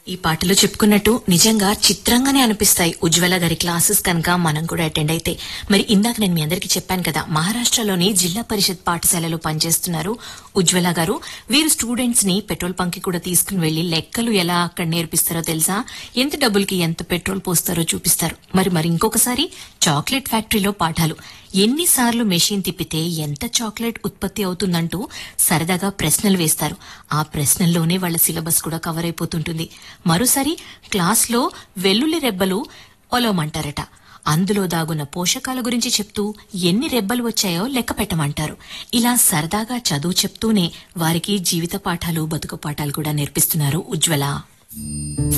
ఈ పాటలో చెప్పుకున్నట్టు నిజంగా చిత్రంగానే అనిపిస్తాయి ఉజ్వల గారి క్లాసెస్ కనుక మనం కూడా అటెండ్ అయితే మరి ఇందాక నేను మీ అందరికీ చెప్పాను కదా మహారాష్ట్రలోని జిల్లా పరిషత్ పాఠశాలలో పనిచేస్తున్నారు ఉజ్వల గారు వీరు స్టూడెంట్స్ ని పెట్రోల్ పంక్ కి కూడా తీసుకుని వెళ్లి లెక్కలు ఎలా అక్కడ నేర్పిస్తారో తెలుసా ఎంత డబ్బులకి ఎంత పెట్రోల్ పోస్తారో చూపిస్తారు మరి మరి ఇంకొకసారి చాక్లెట్ ఫ్యాక్టరీలో పాఠాలు ఎన్నిసార్లు మెషిన్ తిప్పితే ఎంత చాక్లెట్ ఉత్పత్తి అవుతుందంటూ సరదాగా ప్రశ్నలు వేస్తారు ఆ ప్రశ్నల్లోనే వాళ్ళ సిలబస్ కూడా కవర్ అయిపోతుంటుంది మరోసారి క్లాస్లో వెల్లుల్లి రెబ్బలు ఒలవమంటారట అందులో దాగున్న పోషకాల గురించి చెప్తూ ఎన్ని రెబ్బలు వచ్చాయో లెక్క పెట్టమంటారు ఇలా సరదాగా చదువు చెప్తూనే వారికి జీవిత పాఠాలు బతుకు పాఠాలు కూడా నేర్పిస్తున్నారు ఉజ్వల